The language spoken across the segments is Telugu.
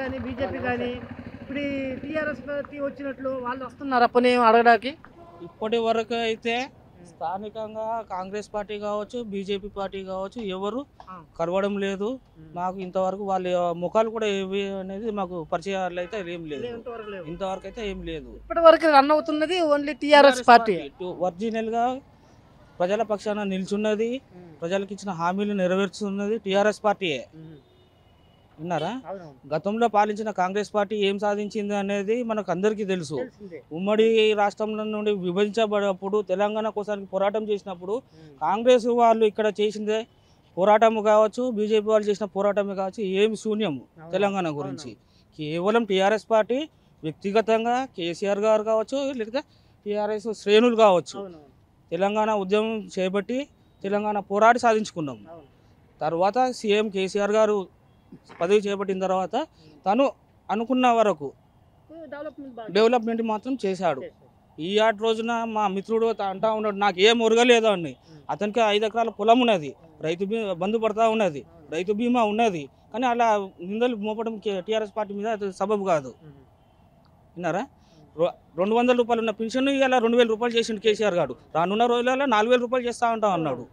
కానీ బీజేపీ కానీ ఇప్పుడు టీఆర్ఎస్ పార్టీ వచ్చినట్లు వాళ్ళు వస్తున్నారా పని అడగడానికి ఇప్పటి వరకు అయితే స్థానికంగా కాంగ్రెస్ పార్టీ కావచ్చు బీజేపీ పార్టీ కావచ్చు ఎవరు ఆ. కలవడం లేదు మాకు ఇంతవరకు వాళ్ళ ముఖాలు కూడా ఏవి అనేది మాకు పరిచయాలు అయితే ఏం లేదు ఇంతవరకు లేవు ఇంతవరకు అయితే ఏం లేదు ఇప్పటి వరకు రన్ అవుతున్నది ఓన్లీ టీఆర్ఎస్ పార్టీ ఒరిజినల్ గా ప్రజల పక్షాన నిల్చున్నది ప్రజలకు ఇచ్చిన హామీలు నెరవేర్చుతున్నది టిఆర్ఎస్ పార్టీయే విన్నారా గతంలో పాలించిన కాంగ్రెస్ పార్టీ ఏం సాధించింది అనేది మనకు అందరికీ తెలుసు ఉమ్మడి రాష్ట్రంలో నుండి విభజించబడినప్పుడు తెలంగాణ కోసానికి పోరాటం చేసినప్పుడు కాంగ్రెస్ వాళ్ళు ఇక్కడ చేసిందే పోరాటం కావచ్చు బీజేపీ వాళ్ళు చేసిన పోరాటమే కావచ్చు ఏమి శూన్యం తెలంగాణ గురించి కేవలం టీఆర్ఎస్ పార్టీ వ్యక్తిగతంగా కేసీఆర్ గారు కావచ్చు లేకపోతే టీఆర్ఎస్ శ్రేణులు కావచ్చు తెలంగాణ ఉద్యమం చేపట్టి తెలంగాణ పోరాటి సాధించుకున్నాం తర్వాత సీఎం కేసీఆర్ గారు పదవి చేపట్టిన తర్వాత తను అనుకున్న వరకు డెవలప్మెంట్ మాత్రం చేశాడు ఈ ఆట రోజున మా మిత్రుడు త- అంటా ఉన్నాడు నాకు ఏం ఒరగలేదు అని అతనికి ఐదు ఎకరాల పొలం ఉన్నది రైతు బీమా బంధు పడతా ఉన్నది రైతు బీమా ఉన్నది కానీ అలా నిందలు మోపడం టీఆర్ఎస్ పార్టీ మీద అది సబబు కాదు విన్నారా రొ- రెండు వందల రూపాయలు ఉన్న పెన్షన్ ఇలా రెండు వేల రూపాయలు చేసిండు కేసీఆర్ గారు రానున్న రోజులలో నాలుగు వేల రూపాయలు చేస్తా ఉంటా అన్నాడు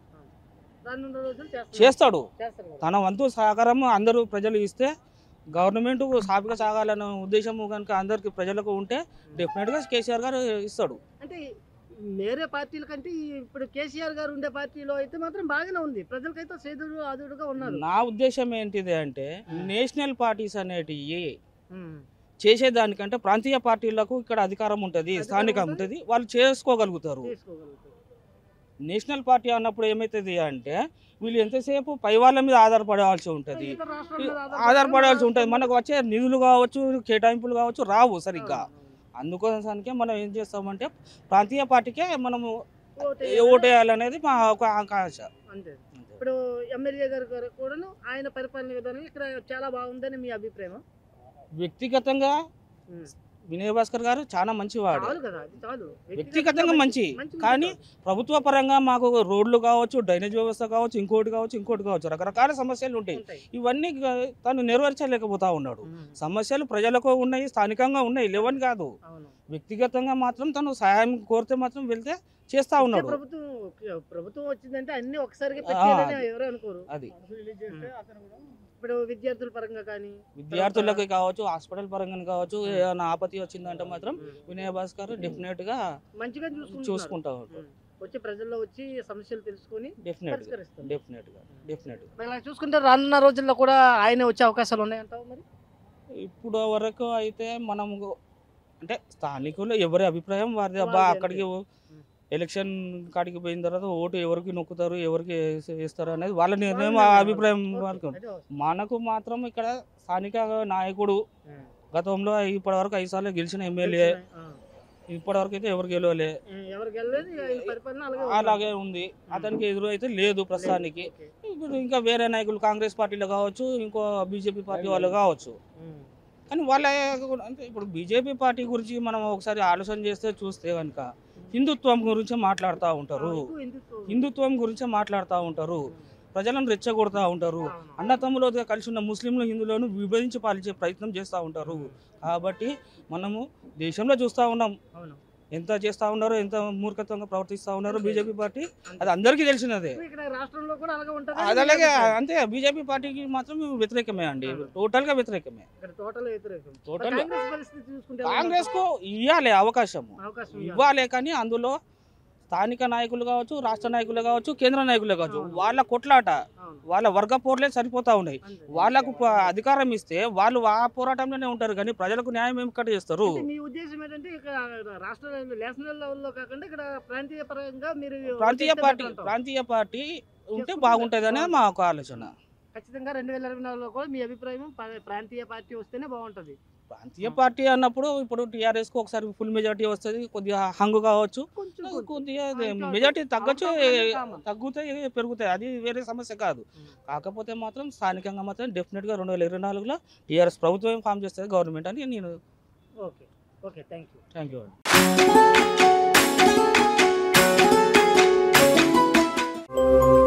చేస్తాడు తన వంతు సహకారం అందరూ ప్రజలు ఇస్తే గవర్నమెంట్ సాఫీగా సాగాలనే ఉద్దేశం కనుక అందరికి ప్రజలకు ఉంటే డెఫినెట్గా కేసీఆర్ గారు ఇస్తాడు అంటే వేరే పార్టీల కంటే ఈ ఇప్పుడు కేసీఆర్ గారు ఉండే పార్టీలో అయితే మాత్రం బాగానే ఉంది ప్రజలకైతే సేదుడు ఆదుడుగా ఉన్నారు నా ఉద్దేశం ఏంటిది అంటే ఆ. నేషనల్ పార్టీస్ అనేటివి ఉమ్. చేసేదానికంటే ప్రాంతీయ పార్టీలకు ఇక్కడ అధికారం ఉంటుంది అధికారం స్థానికం ఉంటుంది. ఉంటుంది వాళ్ళు చేసుకోగలుగుతారు తీసుకోగలుగుతారు నేషనల్ పార్టీ అన్నప్పుడు ఏమవుతుంది అంటే వీళ్ళు ఎంతసేపు పై వాళ్ళ మీద ఆధారపడాల్సి ఉంటుంది ఇతర రాష్ట్రాల మీద ఆధారపడాల్సి ఉంటుంది మనకు వచ్చే నిధులు కావచ్చు కేటాయింపులు కావచ్చు రావు సరిగ్గా అవును, అందుకోసానికే మనం ఏం చేస్తామంటే ప్రాంతీయ పార్టీకే మనము అవును. ఓటు ఏ ఓటు వేయాలనేది మా ఒక ఆకాంక్ష అంతే ఇప్పుడు ఎమ్మెల్యే గారు గారు కూడాను ఆయన పరిపాలన విధానం ఇక్కడ చాలా బాగుందని మీ అభిప్రాయం వ్యక్తిగతంగా వినయ్ భాస్కర్ గారు చాలా మంచివాడు చాలు కదా అది చాలు వ్యక్తిగతంగా మంచి మంచి కానీ ప్రభుత్వ పరంగా మాకు రోడ్లు కావచ్చు డ్రైనేజ్ వ్యవస్థ కావచ్చు ఇంకోటి కావచ్చు ఇంకోటి కావచ్చు రకరకాల సమస్యలు ఉంటాయి ఉంటాయి. ఇవన్నీ గ- తను నెరవేర్చలేకపోతా ఉన్నాడు ఉమ్. సమస్యలు ప్రజలకు ఉన్నాయి స్థానికంగా ఉన్నాయి లేవని కాదు అవును వ్యక్తిగతంగా మాత్రం తను సహాయం కోరితే మాత్రం వెళ్తే చేస్తా ఇచ్చే ఉన్నాడు ప్రభుత్వం ప్రభుత్వం వచ్చిందంటే అన్ని ఒకసారిగా ఆ, పెట్టేదని ఎవరు అనుకోరు అది ఇప్పుడు విద్యార్థుల పరంగా కానీ విద్యార్థులకు కావచ్చు హాస్పిటల్ పరంగా కావచ్చు ఏమైనా ఆపత్తి వచ్చిందంటే మాత్రం ఉమ్. వినయ భాస్కర్ డెఫినెట్ గా మంచిగా చూసుకుంటున్నారు. చూసుకుంటా ఉంటాడు ఉమ్. వచ్చి ప్రజల్లో వచ్చి సమస్యలు తెలుసుకొని డెఫినెట్ గా పరిష్కరిస్తారు డెఫినెట్ గా డెఫినెట్ గా మరి ఇలా చూసుకుంటే రానున్న రోజుల్లో కూడా ఆయనే వచ్చే అవకాశాలు ఉన్నాయంటావు మరి ఇప్పుడు వరకు అయితే మనం అంటే స్థానికులు ఎవరి అభిప్రాయం వారిది అబ్బా వారిది అక్కడికి ఉమ్. ఎలక్షన్ కాడికి పోయిన తర్వాత ఓటు ఎవరికి నొక్కుతారు ఎవరికి వేస- వేస్తారు అనేది వాళ్ళ నిర్ణయం వాళ్ళ ఆ నిర్ణయం. అభిప్రాయం ఓకే. వరకు అదే వస్తుంది. మనకు మాత్రం ఇక్కడ స్థానిక నాయకుడు ఉమ్. గతంలో ఇప్పటి వరకు ఐదు సార్లు గెలిచిన ఎమ్మెల్యే ఆ. ఇప్పటి వరకు అయితే ఎవరు గెలవలే ఉమ్, ఎవరికి వెళ్ళలేదు ఇక ఈ పరిపాలన అలాగే ఉంది. అలాగే ఉంది అతనికి ఎదురు అయితే లేదు ప్రస్తుతానికి ఓకే. ఇప్పుడు ఇంకా వేరే నాయకులు కాంగ్రెస్ పార్టీలో కావచ్చు ఇంకో బీజేపీ పార్టీ వాళ్ళు కావచ్చు ఉమ్. కానీ వాళ్ళ అంటే ఇప్పుడు బీజేపీ పార్టీ గురించి మనం ఒకసారి ఆలోచన చేస్తే చూస్తే కనుక హిందుత్వం గురించి మాట్లాడుతూ ఉంటారు ఆ, ఎక్కువ హిందుత్వం. హిందుత్వం గురించి మాట్లాడుతూ ఉంటారు ప్రజలను రెచ్చగొడతా ఉంటారు అవును. అన్నతమ్ములతో కలిసి ఉన్న ముస్లింలు హిందువులను విభజించి పాలించే ప్రయత్నం చేస్తూ ఉంటారు కాబట్టి మనము దేశంలో చూస్తూ ఉన్నాం అవును. ఎంత చేస్తూ ఉన్నారో ఎంత మూర్ఖత్వంగా ప్రవర్తిస్తూ ఉన్నారో బీజేపీ పార్టీ అది అందరికీ తెలిసినదే ఇప్పుడు ఇక్కడ రాష్ట్రంలో కూడా అలాగే ఉంటుంది అది అలాగే అంతే బీజేపీ పార్టీకి మాత్రం వ్యతిరేకమే అండి టోటల్ గా వ్యతిరేకమే ఇక్కడ టోటల్ వ్యతిరేకం Total మరి కాంగ్రెస్ పరిస్థితి చూసుకుంటే ఎలా కాంగ్రెస్ కు ఇవ్వాలి అవకాశం ఉంటుంది? అవకాశం ఇవ్వాలి. ఇవ్వాలి కానీ అందులో స్థానిక నాయకులు కావచ్చు రాష్ట్ర నాయకులు కావచ్చు కేంద్ర నాయకులు కావచ్చు అవును. వాళ్ళ కొట్లాట అవును. వాళ్ళ వర్గ పోర్లే సరిపోతా ఉన్నాయి అంతే. వాళ్ళకు ప- అధికారం ఇస్తే వాళ్ళు ఆ పోరాటంలోనే ఉంటారు కానీ ప్రజలకు న్యాయం ఏమి కట్ట చేస్తారు అంటే మీ ఉద్దేశం ఏంటంటే ఇక్కడ రాష్ట్ర నేషనల్ లెవెల్లో కాకుండా ఇక్కడ ప్రాంతీయ పరంగా మీరు ప్రాంతీయ చేస్తే పార్టీ better అంటావు. ప్రాంతీయ పార్టీ ఉంటే చేసుకుంటే బాగుంటుంది అనేది మా ఒక ఆలోచన ఖచ్చితంగా రెండు వేల ఇరవై నాలుగులో కూడా మీ అభిప్రాయం ప- ప్రాంతీయ పార్టీ వస్తేనే బాగుంటది ప్రాంతీయ పార్టీ అన్నప్పుడు ఇప్పుడు టీఆర్ఎస్ కు ఒకసారి ఫుల్ మెజార్టీ వస్తుంది కొద్దిగా హంగు కావచ్చు కొంచెం కొంచెం. కొద్దిగా ఆ, ఇంకా మెజార్టీ తగ్గచ్చు అవుట్ అనేది common. తగ్గుతాయి పెరుగుతాయి అది వేరే సమస్య కాదు ఉమ్. కాకపోతే మాత్రం స్థానికంగా మాత్రం డెఫినెట్గా రెండు వేల ఇరవై నాలుగులో టీఆర్ఎస్ ప్రభుత్వం ఫామ్ చేస్తుంది గవర్నమెంట్ అని నేను okay okay thank you thank you